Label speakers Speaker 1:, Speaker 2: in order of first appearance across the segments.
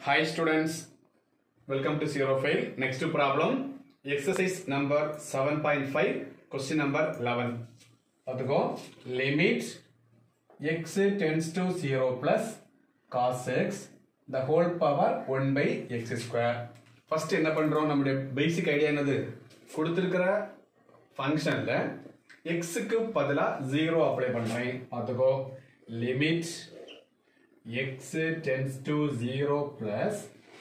Speaker 1: Hi students, welcome to Zero Fail. Next problem, exercise number 7.5, question number 11. பார்த்துக்கோ limit x tends to 0 plus cos x the whole power 1 by x square. First என்ன பண்றோம் நம்முடைய basic idea என்னது கொடுத்திருக்கிற ஃபங்க்ஷன்ல எக்ஸுக்கு பதிலா zero apply பண்றேன் பார்த்துக்கோ limit x tends to 0 plus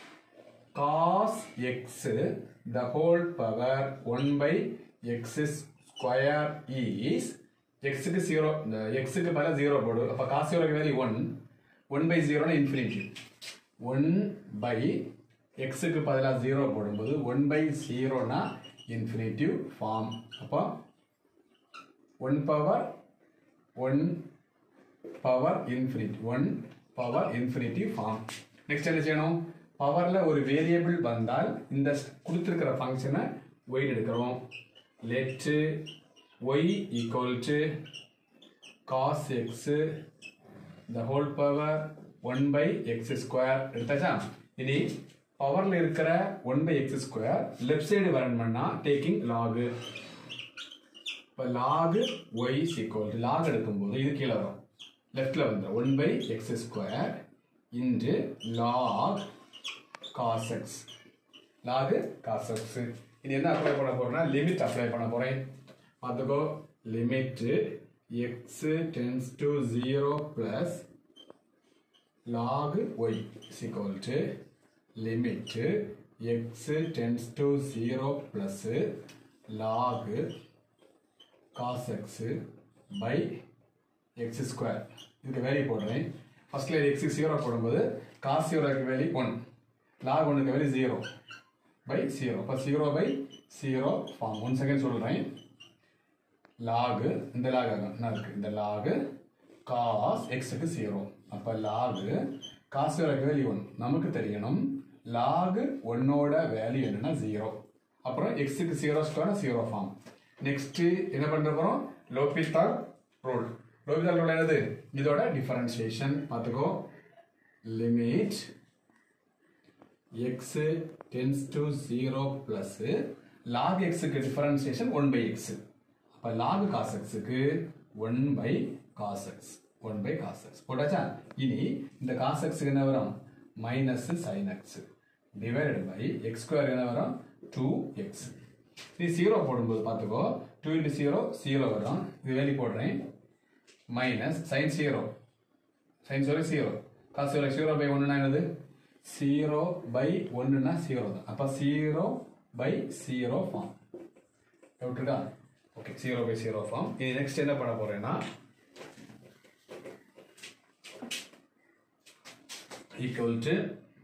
Speaker 1: cos x the whole power 1 by x square is x க்கு 0 இந்த x க்கு பதிலா 0 போடு அப்ப cos 0 க்கு வேல்யூ 1 1 by 0 னா இன்ஃபினிட்டி 1 by x க்கு பதிலா 0 போடும்போது 1 by 0 னா இன்ஃபினிட்டிவ் ஃபார்ம் அப்போ 1 power 1 power infinity one power infinity form next என்ன செய்யணும் பவர்ல ஒரு வேரியபிள் வந்தால் இந்த கொடுத்துருக்கிற ஃபங்க்ஷனை ஒய் எடுக்கிறோம் let y equal to cos x the whole power one by x square எடுத்தாச்சா இனி பவர்ல இருக்கிற one by x square left side வரணும்னா டேக்கிங் லாகு இப்போ லாகு ஒய் சீக்வல் லாக் எடுக்கும்போது இது கீழே வரும் லெஃப்டில் வந்துடும் one by x square into log cos x log cos x இது என்ன அப்ளை பண்ண போறேன்னா லிமிட் அப்ளை பண்ண போறேன் பார்த்துக்கோ limit x tends to zero plus log y is equal to limit x tends to 0 plus log cos x by x square இதுக்கு value போடுறேன் ஃபர்ஸ்ட்ல x ஜீரோ போடும்போது cos ஜீரோக்கு வேல்யூ ஒன் log ஒன்றுக்கு value zero by zero அப்போ zero by zero form one second சொல்கிறேன் log இந்த log என்ன இருக்கு இந்த லாகு காஸ் எக்ஸுக்கு ஜீரோ அப்போ லாகு காஸ் ஜீரோக்கு வேல்யூ ஒன் நமக்கு தெரியணும் லாகு ஒன்னோட வேல்யூ என்னன்னா ஜீரோ அப்புறம் எக்ஸுக்கு zero square zero form next என்ன பண்ற போறோம் லோபித்தால் ரூல் லோபித்தால் ரூல் என்னது இதோட டிஃபரன்சியேஷன் பார்த்துக்கோ limit x tends to 0 plus log x க்கு differentiation 1 by x அப்ப log cos x க்கு 1 by cos x 1 by cos x போட்டாச்சா இனி இந்த cos x க்கு என்ன வரும் minus sin x divided by x square என்ன வரும் 2x இது 0 போடும்போது பார்த்துக்கோ 2 into 0 0 வரும் இது வேலி போடுறேன் minus sin 0 sin 0 0 cos 0 0 by 1 என்னது ஜீரோ பை ஒன்றுனா ஜீரோ தான் அப்போ ஜீரோ பை ஜீரோ ஃபார்ம் விட்டுருக்கா okay zero by zero form இது நெக்ஸ்ட் என்ன பண்ண போறேன்னா equal to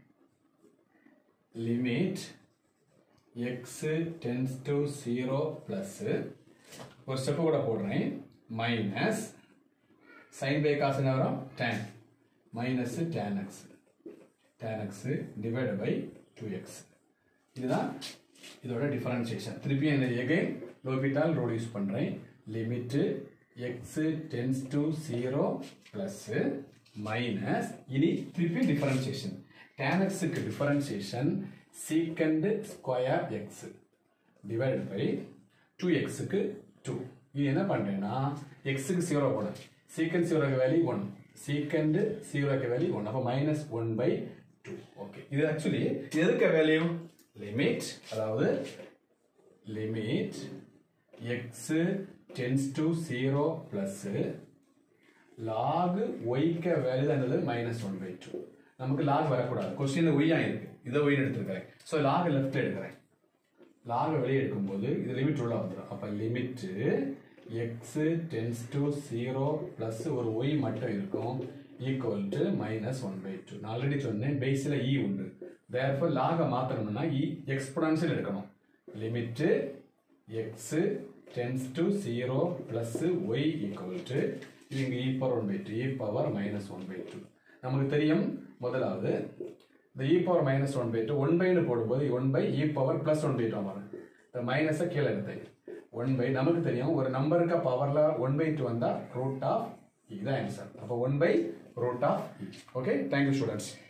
Speaker 1: limit x tends to zero plus ஒரு ஸ்டெப்பு கூட போடுறேன் மைனஸ் சைன் பை காசு என்ன வரும் tan minus tan x tan x divided by 2x இதுதான் இதோட டிஃபரன்சியேஷன் திருப்பி இந்த எகைன் லோபிட்டால் ரோடு யூஸ் பண்றேன் limit x tends to zero plus minus இனி திருப்பி டிஃபரன்சியேஷன் tan x க்கு differentiation secant square x divide by two எக்ஸுக்கு two இது என்ன பண்றேன்னா எக்ஸுக்கு ஜீரோ போட சீக்கண்ட் ஜீரோக்கு வேல்யூ ஒன் சீக்கண்ட் ஜீரோக்கு வேல்யூ ஒன் அப்போ minus one by two okay இது ஆக்சுவலி எதுக்கு வேல்யூ லிமிட் அதாவது limit x tends to zero plus log ஒய்க்க வேல்யூ என்னது மைனஸ் ஒன் பை டூ நமக்கு லாக் வரக்கூடாது கொஸ்டின் ஒய் ஆயிருக்கு இதை ஒய் எடுத்துருக்கிறேன் ஸோ லாக் லெஃப்ட் எடுக்கிறேன் லாக வெளியே எடுக்கும்போது இது லிமிட் உள்ள வந்துடும் அப்போ limit x tends to zero plus ஒரு ஒய் மட்டும் இருக்கும் equal to minus one by two நான் ஆல்ரெடி சொன்னேன் பேஸில் இ உண்டு தேர்ஃபோர் லாக மாற்றணும்னா இ எக்ஸ்பொனன்ஷியல் எடுக்கணும் limit x tends to zero plus y equal to இது இங்கே e power one by two e power minus one by two நமக்கு தெரியும் முதலாவது இந்த e power minus one by two one பைன்னு போடும்போது one by e power plus one by two வரும் இந்த மைனஸை கீழே எடுத்தேன் ஒன் பை நமக்கு தெரியும் ஒரு நம்பருக்கு பவர்ல ஒன் பை டூ வந்தா ரூட் ஆஃப் இதுதான் ஆன்சர் அப்போ one by root of okay thank you students